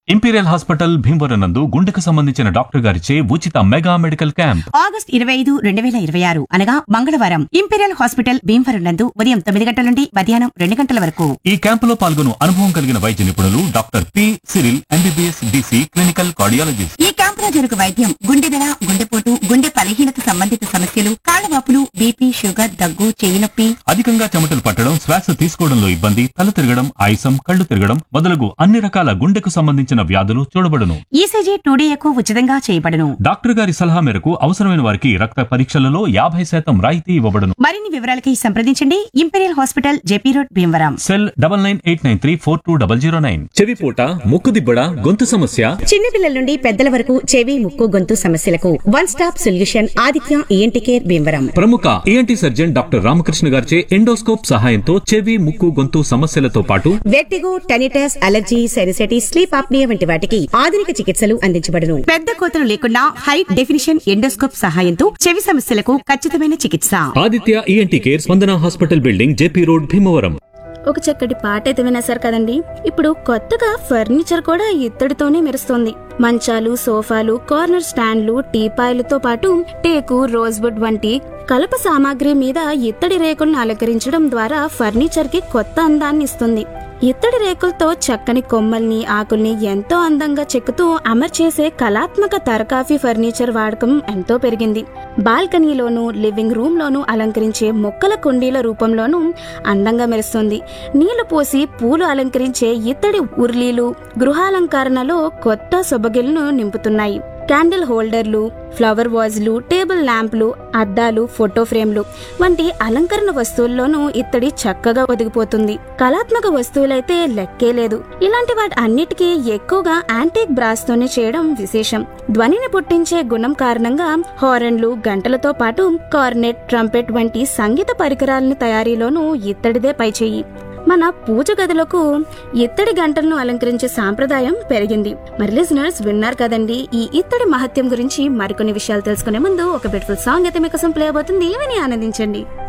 imperial hospital Bhimavaram నందు గుండెకు సంబంధించిన డాక్టర్ గారిచే ఉచిత మెగా మెడికల్ క్యాంప్ ఆగస్ట్ ఇరవై ఐదు రెండు వేల ఇరవై ఆరు అనగా మంగళవారం ఇంపీరియల్ హాస్పిటల్ భీమవరం నందు ఉదయం తొమ్మిది గంటల నుండి మధ్యాహ్నం రెండు గంటల వరకు ఈ క్యాంపులో పాల్గొను అనుభవం కలిగిన వైద్య నిపుణులు doctor P Cyril MBBS DC clinical cardiologist ఈ క్యాంపులో జరుగు వైద్యం గుండెదడ గుండెపోటు గుండె బలహీనత సంబంధిత సమస్యలు కాళ్ళవాపులు బీపీ షుగర్ దగ్గు చేయి నొప్పి అధికంగా చెమటలు పట్టడం శ్వాస తీసుకోవడంలో ఇబ్బంది తల తిరగడం ఆయాసం కళ్ళు తిరగడం మొదలగు అన్ని రకాల గుండెకు సంబంధించిన వ్యాధులు చూడబడును ఈసీజీ టూడీఏకు ఉచితంగా చేయబడును డాక్టర్ గారి సలహా మేరకు అవసరమైన వారికి రక్త పరీక్షలలో యాభై శాతం రాయితీ ఇవ్వబడును మరిన్ని వివరాలకి సంప్రదించండి Imperial Hospital JP road Bhimavaram cell double nine eight nine three four two double zero nine చెవిపూట ముక్కు దిబ్బడ గొంతు సమస్య చిన్నపిల్లల నుండి పెద్దల వరకు చెవి ముక్కు గొంతు సమస్యలకు one stop solution Aditya ENT care Bhimavaram ప్రముఖ ఏఎన్టీ సర్జన్ డాక్టర్ రామకృష్ణ గారిచే ఎండోస్కోప్ సహాయంతో చెవి ముక్కు గొంతు సమస్యలతో పాటు vertigo tinnitus allergy sinusitis sleep apnoea వంటి వాటికి ఆధునిక చికిత్సలు అందించబడును పెద్ద కోతలు లేకుండా హై డెఫినిషన్ ఎండోస్కోప్ సహాయంతో చెవి సమస్యలకు ఖచ్చితమైన చికిత్స Aditya ENT care Spandana hospital building JP road Bhimavaram ఒక చక్కటి పాట అయితే వినేశారు కదండి ఇప్పుడు కొత్తగా ఫర్నిచర్ కూడా ఇత్తడితోనే మెరుస్తోంది మంచాలు సోఫాలు కార్నర్ స్టాండ్లు టీపాయిలతో పాటు టేకు రోజ్వుడ్ వంటి కలప సామాగ్రి మీద ఇత్తడి రేకులను అలంకరించడం ద్వారా ఫర్నిచర్ కి కొత్త అందాన్ని ఇస్తుంది ఇత్తడి రేకులతో చక్కని కొమ్మల్ని ఆకుల్ని ఎంతో అందంగా చెక్కుతూ అమర్చేసే కళాత్మక తరకాఫీ ఫర్నిచర్ వాడకం ఎంతో పెరిగింది బాల్కనీలోనూ లివింగ్ రూమ్ లోనూ అలంకరించే మొక్కల కుండీల రూపంలోనూ అందంగా మెరుస్తుంది నీళ్లు పోసి పూలు అలంకరించే ఇత్తడి ఉర్లీలు గృహాలంకరణలో కొత్త సొబగిలను నింపుతున్నాయి క్యాండిల్ హోల్డర్లు ఫ్లవర్ వాజ్లు టేబుల్ ల్యాంప్లు అద్దాలు ఫోటో ఫ్రేమ్లు వంటి అలంకరణ వస్తువుల్లోనూ ఇత్తడి చక్కగా ఒదిగిపోతుంది కళాత్మక వస్తువులైతే లెక్కే లేదు ఇలాంటి వాటి అన్నిటికీ ఎక్కువగా యాంటీక్ బ్రాస్ తోనే చేయడం విశేషం ధ్వనిని పుట్టించే గుణం కారణంగా హారన్లు గంటలతో పాటు కార్నెట్ ట్రంపెట్ వంటి సంగీత పరికరాలని తయారీలోనూ ఇత్తడిదే పైచేయి మన పూజ గదులకు ఇత్తడి గంటలను అలంకరించే సాంప్రదాయం పెరిగింది మరి లిజనర్స్ విన్నారు కదండి ఈ ఇత్తడి మహత్యం గురించి మరికొన్ని విషయాలు తెలుసుకునే ముందు ఒక బ్యూటిఫుల్ సాంగ్ అయితే మీకోసం ప్లే అవుతుంది విని ఆనందించండి